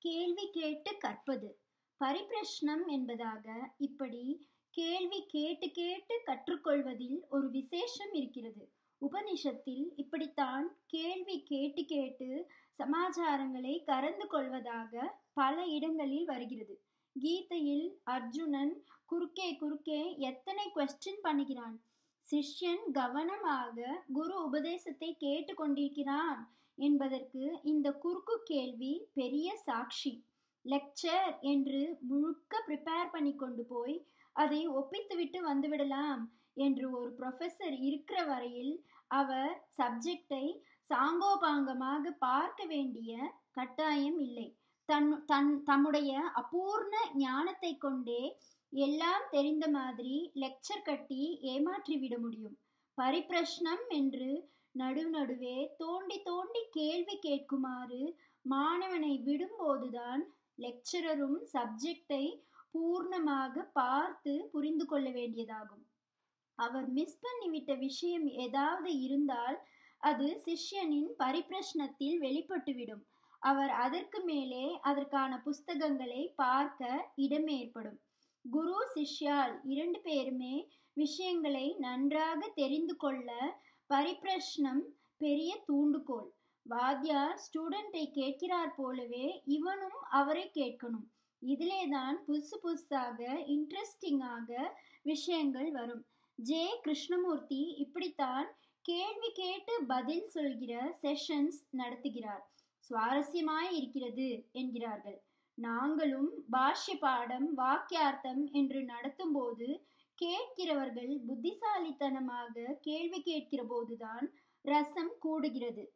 கேள்வி கேட்டு கற்பது பரிப்பிரஷ்னம் என்பதாக இப்படி கேள்வி கேட்டு கேட்டு கற்றுக்கொள்வதில் ஒரு விசேஷம் இருக்கிறது உபனிஷத்தில் இப்படித்தான் கேள்வி கேட்டு கேட்டு சமாச்சாரங்களை கறந்து கொள்வதாக பல இடங்களில் வருகிறது கீதையில் அர்ஜுனன் குறுக்கே குறுக்கே எத்தனை கொஸ்டின் பண்ணுகிறான் சிஷ்யன் கவனமாக குரு உபதேசத்தை கேட்டு கொண்டிருக்கிறான் என்பதற்கு இந்த குறுக்கு கேள்வி பெரிய சாட்சி லெக்சர் என்று முழுக்க ப்ரிப்பேர் பண்ணி கொண்டு போய் அதை ஒப்பித்துவிட்டு வந்துவிடலாம் என்று ஒரு ப்ரொஃபஸர் இருக்கிற வரையில் அவர் சப்ஜெக்டை சாங்கோபாங்கமாக பார்க்க வேண்டிய கட்டாயம் இல்லை தன் தன் தம்முடைய அபூர்ண ஞானத்தை கொண்டே எல்லாம் தெரிந்த மாதிரி லெக்சர் கட்டி ஏமாற்றிவிட முடியும் பரிப்பிரஷ்னம் என்று நடு நடுவே தோண்டி தோண்டி கேள்வி கேட்குமாறு மாணவனை விடும்போதுதான் லெக்சரரும் சப்ஜெக்டை பூர்ணமாக பார்த்து புரிந்து கொள்ள வேண்டியதாகும் அவர் மிஸ் பண்ணிவிட்ட விஷயம் ஏதாவது இருந்தால் அது சிஷ்யனின் பரிப்பிரஷ்னத்தில் வெளிப்பட்டுவிடும் அவர் அதற்கு மேலே அதற்கான புஸ்தகங்களை பார்க்க இடம் ஏற்படும் குரு சிஷ்யால் இரண்டு பேருமே விஷயங்களை நன்றாக தெரிந்து கொள்ள பரிப்பிரஷ்னம் பெரிய தூண்டுகோல் வாத்தியார் ஸ்டூடெண்டை கேட்கிறார் போலவே இவனும் அவரை கேட்கணும் இதிலே தான் புதுசு புதுசாக இன்ட்ரெஸ்டிங்காக விஷயங்கள் வரும் ஜே கிருஷ்ணமூர்த்தி இப்படித்தான் கேள்வி கேட்டு பதில் சொல்கிற செஷன்ஸ் நடத்துகிறார் சுவாரஸ்யமாய் இருக்கிறது என்கிறார்கள் நாங்களும் பாஷ்ய பாடம் வாக்கியார்த்தம் என்று நடத்தும்போது கேட்கிறவர்கள் புத்திசாலித்தனமாக கேள்வி கேட்கிற போதுதான் ரசம் கூடுகிறது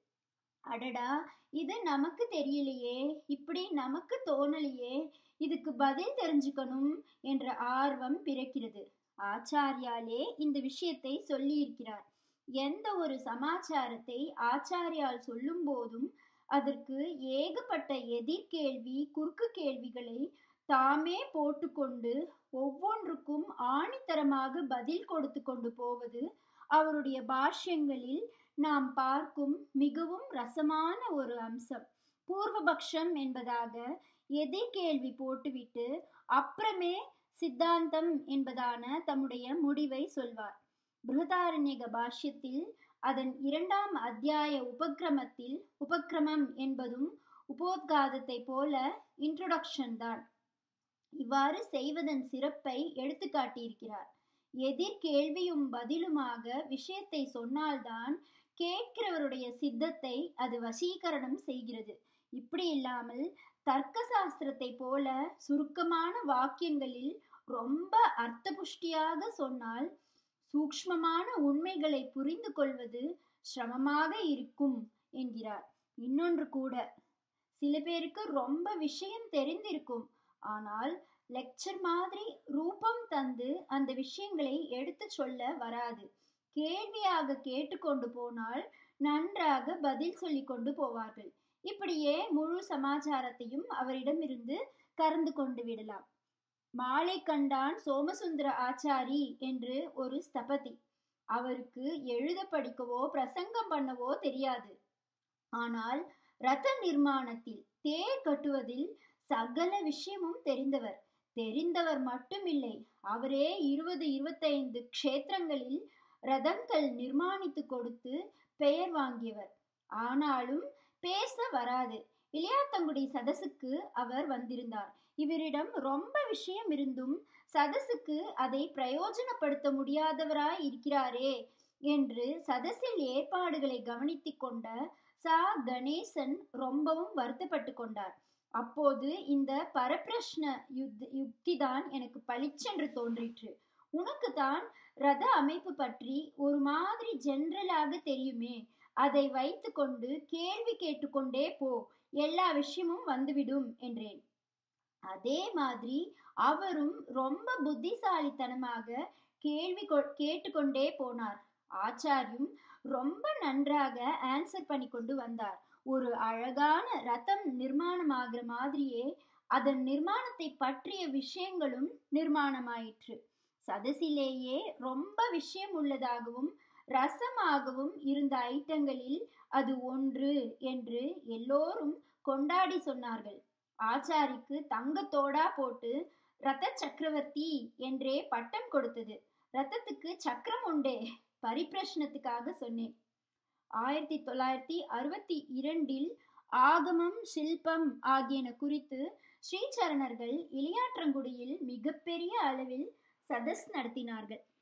அடடா இது நமக்கு தெரியலையே இப்படி நமக்கு தோணலையே இதுக்கு பதில் தெரிஞ்சுக்கணும் என்ற ஆர்வம் பிறக்கிறது ஆச்சாரியாலே இந்த விஷயத்தை சொல்லியிருக்கிறார் எந்த ஒரு சமாச்சாரத்தை ஆச்சாரியால் சொல்லும் போதும் அதற்கு ஏகப்பட்ட எதிர்கேள்வி குறுக்கு கேள்விகளை தாமே போட்டுக்கொண்டு ஒவ்வொன்றுக்கும் ஆணித்தரமாக பதில் கொடுத்து கொண்டு போவது அவருடைய பாஷ்யங்களில் நாம் பார்க்கும் மிகவும் ரசமான ஒரு அம்சம் பூர்வபக்ஷம் என்பதாக எதிர்கேள்வி போட்டுவிட்டு அப்புறமே சித்தாந்தம் என்பதான தம்முடைய முடிவை சொல்வார் பிருகதாரண்யக பாஷ்யத்தில் அதன் இரண்டாம் அத்தியாய உபக்கிரமத்தில் உபக்கிரமம் என்பதும் உபோத்காதத்தை போல இன்ட்ரோடக்ஷன் தான் இவ்வாறு செய்வதன் சிறப்பை எடுத்து காட்டியிருக்கிறார் எதிர் கேள்வியும் பதிலுமாக விஷயத்தை சொன்னால்தான் கேட்கிறவருடைய சித்தத்தை அது வசீகரணம் செய்கிறது இப்படி இல்லாமல் தர்க்க சாஸ்திரத்தை போல சுருக்கமான வாக்கியங்களில் ரொம்ப அர்த்தபுஷ்டியாக சொன்னால் சூக்ஷ்மமான உண்மைகளை புரிந்து கொள்வது சிரமமாக இருக்கும் என்கிறார் இன்னொன்று கூட சில பேருக்கு ரொம்ப விஷயம் தெரிந்திருக்கும் ஆனால் லெக்சர் மாதிரி ரூபம் தந்து அந்த விஷயங்களை எடுத்து சொல்ல வராது கேள்வியாக கேட்டுக்கொண்டு போனால் நன்றாக பதில் சொல்லி கொண்டு போவார்கள் இப்படியே முழு சமாச்சாரத்தையும் அவரிடமிருந்து கறந்து கொண்டு விடலாம் மாலை கண்டான் சோமசுந்தர ஆச்சாரி என்று ஒரு ஸ்தபதி அவருக்கு எழுத படிக்கவோ பிரசங்கம் பண்ணவோ தெரியாது ஆனால் ரத நிர்மாணத்தில் தேர் கட்டுவதில் சகல விஷயமும் தெரிந்தவர் தெரிந்தவர் மட்டுமில்லை அவரே இருபது இருபத்தைந்து க்ஷேத்திரங்களில் ரதங்கள் நிர்மாணித்து கொடுத்து பெயர் வாங்கியவர் ஆனாலும் பேச வராது இளையாத்தங்குடி சதசுக்கு அவர் வந்திருந்தார் இவரிடம் ரொம்ப விஷயம் இருந்தும் சதசுக்கு அதை பிரயோஜனப்படுத்த முடியாதவராய் இருக்கிறாரே என்று சதசில் ஏற்பாடுகளை கவனித்து கொண்ட சா கணேசன் ரொம்பவும் வருத்தப்பட்டு கொண்டார் அப்போது இந்த பரப்பிரஷ்ன யுத் யுக்திதான் எனக்கு பளிச்சென்று தோன்றிற்று உனக்கு தான் ரத அமைப்பு பற்றி ஒரு மாதிரி ஜென்ரலாக தெரியுமே அதை வைத்துக்கொண்டு கேள்வி கேட்டுக்கொண்டே போ எல்லா விஷயமும் வந்துவிடும் என்றேன் அதே மாதிரி அவரும் ரொம்ப புத்திசாலித்தனமாக கேள்வி கேட்டுக்கொண்டே போனார் ஆச்சாரியும் ரொம்ப நன்றாக ஆன்சர் பண்ணி கொண்டு வந்தார் ஒரு அழகான ரதம் நிர்மாணமாகிற மாதிரியே அதன் நிர்மாணத்தை பற்றிய விஷயங்களும் நிர்மாணமாயிற்று சதசிலேயே ரொம்ப விஷயம் உள்ளதாகவும் ரசமாகவும் இருந்த ஐட்டங்களில் அது ஒன்று என்று எல்லோரும் கொண்டாடி சொன்னார்கள் ஆச்சாரிக்கு தங்கத்தோடா போட்டு ரத்த சக்கரவர்த்தி என்றே பட்டம் கொடுத்தது ரத்தத்துக்கு சக்கரம் உண்டே பரிப்பிரஷ்னத்துக்காக சொன்னேன் ஆயிரத்தி தொள்ளாயிரத்தி அறுபத்தி இரண்டில் ஆகமம் சில்பம் ஆகியன குறித்து ஸ்ரீசரணர்கள் இளையாற்றங்குடியில் மிகப்பெரிய அளவில் சதஸ் நடத்தினார்கள்